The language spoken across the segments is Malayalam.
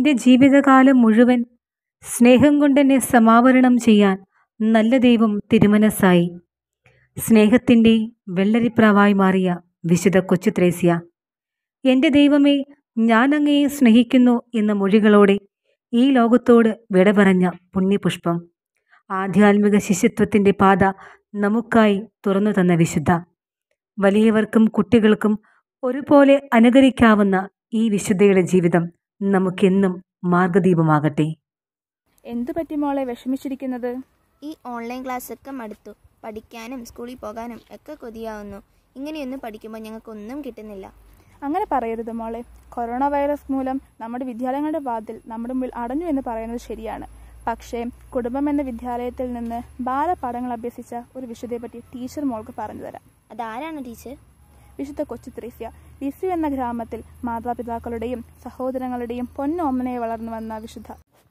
എൻ്റെ ജീവിതകാലം മുഴുവൻ സ്നേഹം കൊണ്ടെന്നെ സമാവരണം ചെയ്യാൻ നല്ല ദൈവം തിരുമനസ്സായി സ്നേഹത്തിൻ്റെ വെള്ളരിപ്രാവായി മാറിയ വിശുദ്ധ കൊച്ചു ത്രേസ്യ എൻ്റെ ദൈവമേ ഞാൻ അങ്ങയെ സ്നേഹിക്കുന്നു എന്ന മൊഴികളോടെ ഈ ലോകത്തോട് വിട പറഞ്ഞ പുണ്യപുഷ്പം ആധ്യാത്മിക ശിഷ്യത്വത്തിൻ്റെ പാത നമുക്കായി തുറന്നു തന്ന വിശുദ്ധ വലിയവർക്കും കുട്ടികൾക്കും ഒരുപോലെ അനുകരിക്കാവുന്ന ഈ വിശുദ്ധയുടെ ജീവിതം നമുക്കെന്നും മാർഗദീപമാകട്ടെ എന്തു പറ്റി മോളെ വിഷമിച്ചിരിക്കുന്നത് ഈ ഓൺലൈൻ ക്ലാസ്സൊക്കെ മടുത്തു പഠിക്കാനും സ്കൂളിൽ പോകാനും ഒക്കെ കൊതിയാവുന്നു ഇങ്ങനെയൊന്നും പഠിക്കുമ്പോൾ ഞങ്ങൾക്കൊന്നും കിട്ടുന്നില്ല അങ്ങനെ പറയരുത് മോളെ കൊറോണ വൈറസ് മൂലം നമ്മുടെ വിദ്യാലയങ്ങളുടെ വാതിൽ നമ്മുടെ മുമ്പിൽ അടഞ്ഞു എന്ന് പറയുന്നത് ശരിയാണ് പക്ഷേ കുടുംബം എന്ന വിദ്യാലയത്തിൽ നിന്ന് ബാലപാഠങ്ങൾ അഭ്യസിച്ച ഒരു വിശുദ്ധയെപ്പറ്റി ടീച്ചർ മോൾക്ക് പറഞ്ഞു തരാം അതാരാണ് ടീച്ചർ വിശുദ്ധ കൊച്ചു ത്രേസ്യ ലിസു എന്ന ഗ്രാമത്തിൽ മാതാപിതാക്കളുടെയും സഹോദരങ്ങളുടെയും പൊന്നോമനയെ വളർന്നു വന്ന വിശുദ്ധ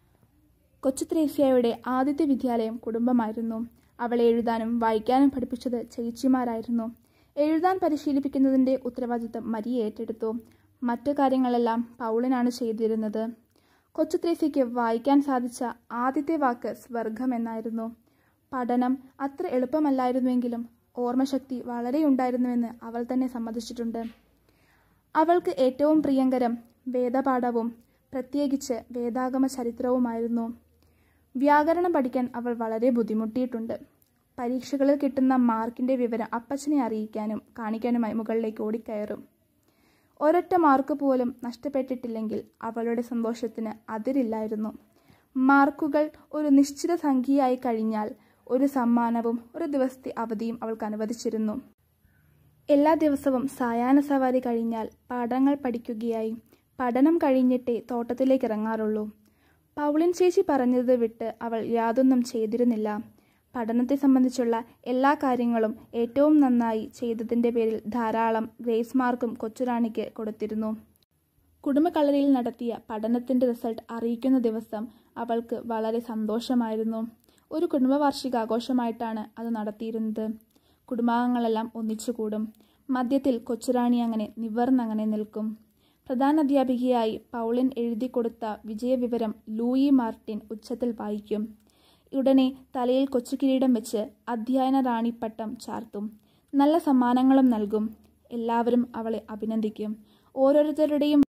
കൊച്ചു ത്രേസ്യയുടെ ആദ്യത്തെ വിദ്യാലയം കുടുംബമായിരുന്നു അവളെ എഴുതാനും വായിക്കാനും പഠിപ്പിച്ചത് ചേച്ചിമാരായിരുന്നു എഴുതാൻ പരിശീലിപ്പിക്കുന്നതിൻ്റെ ഉത്തരവാദിത്തം മരിയ ഏറ്റെടുത്തു മറ്റു കാര്യങ്ങളെല്ലാം പൗളിനാണ് ചെയ്തിരുന്നത് കൊച്ചു ത്രേസ്യയ്ക്ക് വായിക്കാൻ സാധിച്ച ആദ്യത്തെ വാക്ക് സ്വർഗം എന്നായിരുന്നു പഠനം അത്ര എളുപ്പമല്ലായിരുന്നുവെങ്കിലും ഓർമ്മശക്തി വളരെ ഉണ്ടായിരുന്നുവെന്ന് അവൾ തന്നെ സമ്മതിച്ചിട്ടുണ്ട് അവൾക്ക് ഏറ്റവും പ്രിയങ്കരം വേദപാഠവും പ്രത്യേകിച്ച് വേദാഗമ ചരിത്രവുമായിരുന്നു വ്യാകരണം പഠിക്കാൻ അവൾ വളരെ ബുദ്ധിമുട്ടിയിട്ടുണ്ട് പരീക്ഷകളിൽ കിട്ടുന്ന മാർക്കിന്റെ വിവരം അപ്പച്ചനെ അറിയിക്കാനും കാണിക്കാനുമായി മുകളിലേക്ക് ഓടിക്കയറും ഒരൊറ്റ മാർക്ക് പോലും നഷ്ടപ്പെട്ടിട്ടില്ലെങ്കിൽ അവളുടെ സന്തോഷത്തിന് അതിരില്ലായിരുന്നു മാർക്കുകൾ ഒരു നിശ്ചിത സംഖ്യയായി കഴിഞ്ഞാൽ ഒരു സമ്മാനവും ഒരു ദിവസത്തെ അവധിയും അവൾക്ക് അനുവദിച്ചിരുന്നു എല്ലാ ദിവസവും സായാഹ്ന സവാരി കഴിഞ്ഞാൽ പാഠങ്ങൾ പഠിക്കുകയായി പഠനം കഴിഞ്ഞിട്ടേ തോട്ടത്തിലേക്ക് ഇറങ്ങാറുള്ളൂ പൗളിൻ ചേച്ചി പറഞ്ഞത് വിട്ട് അവൾ യാതൊന്നും ചെയ്തിരുന്നില്ല പഠനത്തെ സംബന്ധിച്ചുള്ള എല്ലാ കാര്യങ്ങളും ഏറ്റവും നന്നായി ചെയ്തതിൻ്റെ പേരിൽ ധാരാളം ഗ്രേസ് മാർക്കും കൊച്ചുറാണിക്ക് കൊടുത്തിരുന്നു കുടുംബക്കളരിയിൽ നടത്തിയ പഠനത്തിൻ്റെ റിസൾട്ട് അറിയിക്കുന്ന ദിവസം അവൾക്ക് വളരെ സന്തോഷമായിരുന്നു ഒരു കുടുംബ വാർഷികാഘോഷമായിട്ടാണ് അത് നടത്തിയിരുന്നത് കുടുംബാംഗങ്ങളെല്ലാം ഒന്നിച്ചുകൂടും മധ്യത്തിൽ കൊച്ചുറാണി അങ്ങനെ നിവർന്നങ്ങനെ നിൽക്കും പ്രധാന അധ്യാപികയായി പൗളിൻ എഴുതി കൊടുത്ത വിജയവിവരം ലൂയി മാർട്ടിൻ ഉച്ചത്തിൽ വായിക്കും ഉടനെ തലയിൽ കൊച്ചുകിരീടം വെച്ച് അധ്യയന റാണിപ്പട്ടം ചാർത്തും നല്ല സമ്മാനങ്ങളും നൽകും എല്ലാവരും അവളെ അഭിനന്ദിക്കും ഓരോരുത്തരുടെയും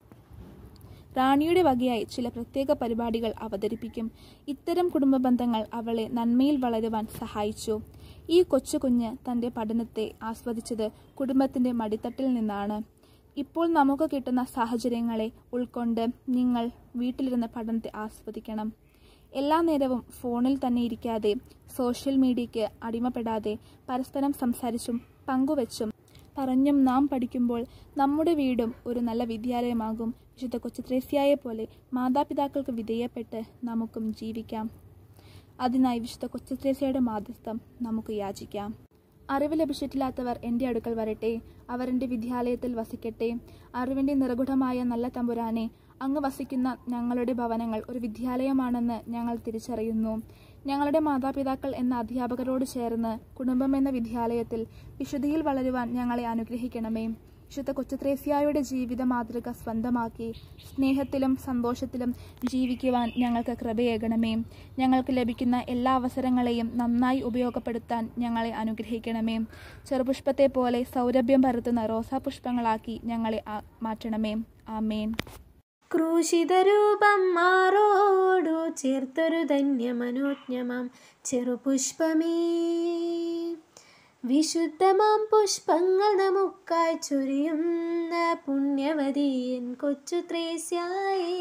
റാണിയുടെ വകയായി ചില പ്രത്യേക പരിപാടികൾ അവതരിപ്പിക്കും ഇത്തരം കുടുംബ ബന്ധങ്ങൾ അവളെ നന്മയിൽ വളരുവാൻ സഹായിച്ചു ഈ കൊച്ചു കുഞ്ഞ് തൻ്റെ പഠനത്തെ ആസ്വദിച്ചത് കുടുംബത്തിൻ്റെ മടിത്തട്ടിൽ നിന്നാണ് ഇപ്പോൾ നമുക്ക് കിട്ടുന്ന സാഹചര്യങ്ങളെ ഉൾക്കൊണ്ട് നിങ്ങൾ വീട്ടിലിരുന്ന് പഠനത്തെ ആസ്വദിക്കണം എല്ലാ നേരവും ഫോണിൽ തന്നെ ഇരിക്കാതെ സോഷ്യൽ മീഡിയയ്ക്ക് അടിമപ്പെടാതെ പരസ്പരം സംസാരിച്ചും പങ്കുവച്ചും പറഞ്ഞും നാം പഠിക്കുമ്പോൾ നമ്മുടെ വീടും ഒരു നല്ല വിദ്യാലയമാകും വിശുദ്ധ കൊച്ചുത്രേസ്യായെ പോലെ മാതാപിതാക്കൾക്ക് വിധേയപ്പെട്ട് നമുക്കും ജീവിക്കാം അതിനായി വിശുദ്ധ കൊച്ചുത്രേസ്യയുടെ മാധ്യസ്ഥം നമുക്ക് യാചിക്കാം അറിവ് ലഭിച്ചിട്ടില്ലാത്തവർ എൻ്റെ അടുക്കൽ വരട്ടെ അവർ എൻ്റെ വിദ്യാലയത്തിൽ വസിക്കട്ടെ അറിവിൻ്റെ നിറകുടമായ നല്ല തമ്പുരാനെ അങ്ങ് വസിക്കുന്ന ഞങ്ങളുടെ ഭവനങ്ങൾ ഒരു വിദ്യാലയമാണെന്ന് ഞങ്ങൾ തിരിച്ചറിയുന്നു ഞങ്ങളുടെ മാതാപിതാക്കൾ എന്ന അധ്യാപകരോട് ചേർന്ന് കുടുംബം എന്ന വിദ്യാലയത്തിൽ വിശുദ്ധിയിൽ വളരുവാൻ ഞങ്ങളെ അനുഗ്രഹിക്കണമേ വിശുദ്ധ കൊച്ചുത്രേസ്യായുടെ ജീവിത മാതൃക സ്വന്തമാക്കി സ്നേഹത്തിലും സന്തോഷത്തിലും ജീവിക്കുവാൻ ഞങ്ങൾക്ക് കൃപയേകണമേ ഞങ്ങൾക്ക് ലഭിക്കുന്ന എല്ലാ അവസരങ്ങളെയും നന്നായി ഉപയോഗപ്പെടുത്താൻ ഞങ്ങളെ അനുഗ്രഹിക്കണമേ ചെറുപുഷ്പത്തെ പോലെ സൗരഭ്യം പരത്തുന്ന റോസാപുഷ്പങ്ങളാക്കി ഞങ്ങളെ ആ- മാറ്റണമേ ആമേൻ ക്രൂശിതരൂപം മാറോടു ചേർത്തൊരു ധന്യമനോജ്ഞമാം ചെറുപുഷ്പമേ വിശുദ്ധമാം പുഷ്പങ്ങൾ നമുക്കായി ചൊരിയുന്ന പുണ്യവതിയൻ കൊച്ചു ത്രേസ്യായേ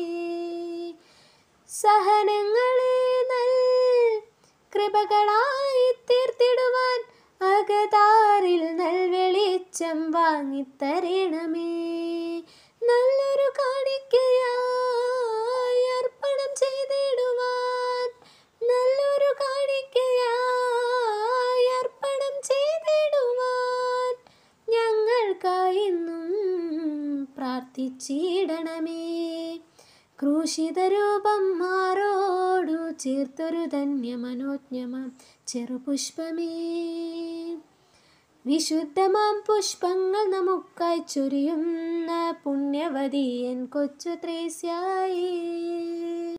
സഹനങ്ങളെ നൽ കൃപകളായി തീർത്തിടുവാൻ അകതാറിൽ നൽ വെളിച്ചം വാങ്ങിത്തരണമേ നല്ലൊരു കാണിക്കയായി അർപ്പണം ചെയ്തിടുവാൻ നല്ലൊരു കാണിക്കയായി അർപ്പണം ചെയ്തിടുവാൻ ഞങ്ങൾക്കായെന്നും പ്രാർത്ഥിച്ചിടണമേ ക്രൂശിതരൂപം മാറോടു ചേർത്തൊരു ധന്യമനോജ്ഞമാം ചെറുപുഷ്പമേ വിശുദ്ധമാം പുഷ്പങ്ങൾ നമുക്കായി ചൊരിയുന്ന പുണ്യവതിയൻ കൊച്ചു ത്രേസ്യായി